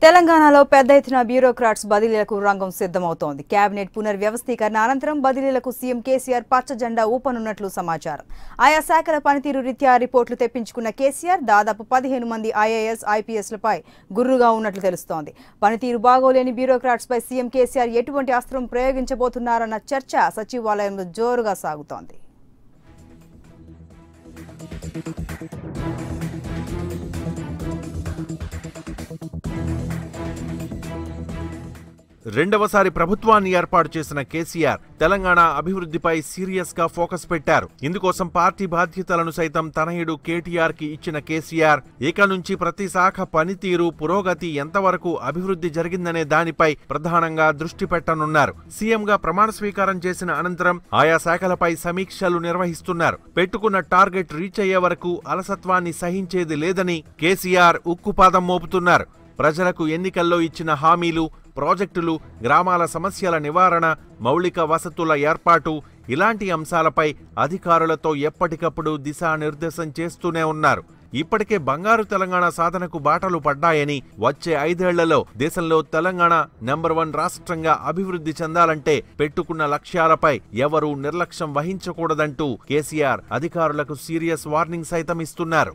తెలంగాణలో పెద్ద ఎత్తున బ్యూరోక్రాట్స్ బదిలీలకు రంగం సిద్ధమవుతోంది కేబినెట్ పునర్వ్యవస్థీకరణ అనంతరం బదిలీలకు సీఎం కేసీఆర్ పచ్చ జెండా ఊపనున్నట్లు సమాచారం ఆయా శాఖల పనితీరు రీత్యా రిపోర్టులు తెప్పించుకున్న కేసీఆర్ దాదాపు పదిహేను మంది ఐఏఎస్ ఐపీఎస్లపై గుర్రుగా ఉన్నట్లు తెలుస్తోంది పనితీరు బాగోలేని బ్యూరోక్రాట్స్ పై సీఎం కేసీఆర్ ఎటువంటి అస్త్రం ప్రయోగించబోతున్నారన్న చర్చ సచివాలయంలో జోరుగా సాగుతోంది రెండవసారి ప్రభుత్వాన్ని ఏర్పాటు చేసిన కేసీఆర్ తెలంగాణ అభివృద్ధిపై సీరియస్ గా ఫోకస్ పెట్టారు ఇందుకోసం పార్టీ బాధ్యతలను సైతం తనయుడు కేటీఆర్ కి ఇచ్చిన కేసీఆర్ ఇక నుంచి ప్రతి శాఖ పనితీరు పురోగతి ఎంతవరకు అభివృద్ధి జరిగిందనే దానిపై ప్రధానంగా దృష్టి పెట్టనున్నారు సీఎంగా ప్రమాణ స్వీకారం చేసిన అనంతరం ఆయా శాఖలపై సమీక్షలు నిర్వహిస్తున్నారు పెట్టుకున్న టార్గెట్ రీచ్ అయ్యే వరకు అలసత్వాన్ని సహించేది లేదని కేసీఆర్ ఉక్కుపాదం మోపుతున్నారు ప్రజలకు ఎన్నికల్లో ఇచ్చిన హామీలు ప్రాజెక్టులు గ్రామాల సమస్యల నివారణ మౌలిక వసతుల ఏర్పాటు ఇలాంటి అంశాలపై అధికారులతో ఎప్పటికప్పుడు దిశానిర్దేశం చేస్తూనే ఉన్నారు ఇప్పటికే బంగారు తెలంగాణ సాధనకు బాటలు పడ్డాయని వచ్చే ఐదేళ్లలో దేశంలో తెలంగాణ నెంబర్ వన్ రాష్ట్రంగా అభివృద్ధి చెందాలంటే పెట్టుకున్న లక్ష్యాలపై ఎవరూ నిర్లక్ష్యం వహించకూడదంటూ కేసీఆర్ అధికారులకు సీరియస్ వార్నింగ్ సైతం ఇస్తున్నారు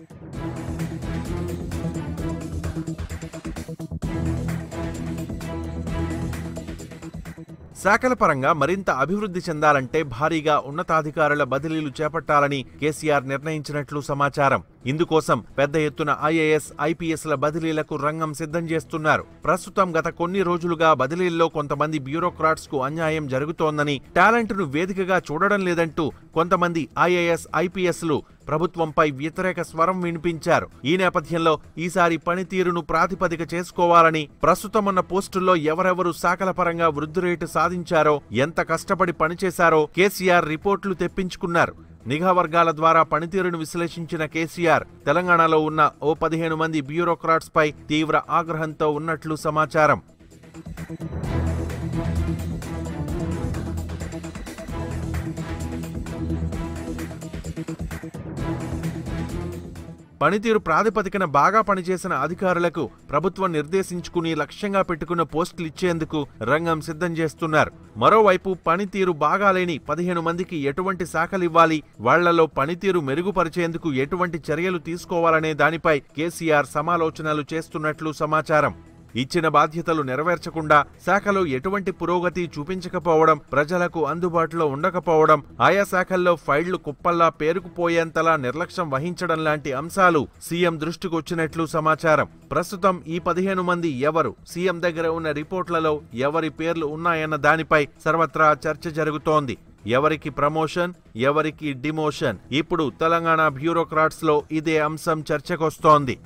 శాఖల పరంగా మరింత అభివృద్ధి చెందాలంటే భారీగా ఉన్నతాధికారుల బదిలీలు చేపట్టాలని కేసీఆర్ నిర్ణయించినట్లు సమాచారం ఇందుకోసం పెద్ద ఎత్తున ఐఏఎస్ ఐపీఎస్ల బదిలీలకు రంగం సిద్ధం చేస్తున్నారు ప్రస్తుతం గత కొన్ని రోజులుగా బదిలీల్లో కొంతమంది బ్యూరోక్రాట్స్ కు అన్యాయం జరుగుతోందని టాలెంట్ ను వేదికగా చూడడం లేదంటూ కొంతమంది ఐఏఎస్ ఐపీఎస్లు ప్రభుత్వంపై వ్యతిరేక స్వరం వినిపించారు ఈ నేపథ్యంలో ఈసారి పనితీరును ప్రాతిపదిక చేసుకోవాలని ప్రస్తుతం ఉన్న పోస్టుల్లో ఎవరెవరు శాఖల పరంగా వృద్ధి రేటు సాధించారో ఎంత కష్టపడి పనిచేశారో కేసీఆర్ రిపోర్టులు తెప్పించుకున్నారు నిఘా వర్గాల ద్వారా పనితీరును విశ్లేషించిన కేసీఆర్ తెలంగాణలో ఉన్న ఓ పదిహేను మంది బ్యూరోక్రాట్స్ పై తీవ్ర ఆగ్రహంతో ఉన్నట్లు సమాచారం పనితీరు ప్రాతిపదికన బాగా పనిచేసిన అధికారులకు ప్రభుత్వం నిర్దేశించుకుని లక్ష్యంగా పెట్టుకున్న పోస్టులు ఇచ్చేందుకు రంగం సిద్ధం చేస్తున్నారు మరోవైపు పనితీరు బాగాలేని పదిహేను మందికి ఎటువంటి శాఖలు ఇవ్వాలి వాళ్లలో పనితీరు మెరుగుపరిచేందుకు ఎటువంటి చర్యలు తీసుకోవాలనే దానిపై కేసీఆర్ సమాలోచనలు చేస్తున్నట్లు సమాచారం ఇచ్చిన బాధ్యతలు నెరవేర్చకుండా శాఖలో ఎటువంటి పురోగతి చూపించకపోవడం ప్రజలకు అందుబాటులో ఉండకపోవడం ఆయా శాఖల్లో ఫైళ్లు కుప్పల్లా పేరుకుపోయేంతలా నిర్లక్ష్యం వహించడం లాంటి అంశాలు సీఎం దృష్టికొచ్చినట్లు సమాచారం ప్రస్తుతం ఈ పదిహేను మంది ఎవరు సీఎం దగ్గర ఉన్న రిపోర్ట్లలో ఎవరి పేర్లు ఉన్నాయన్న దానిపై సర్వత్రా చర్చ జరుగుతోంది ఎవరికి ప్రమోషన్ ఎవరికి డిమోషన్ ఇప్పుడు తెలంగాణ బ్యూరోక్రాట్స్ లో ఇదే అంశం చర్చకొస్తోంది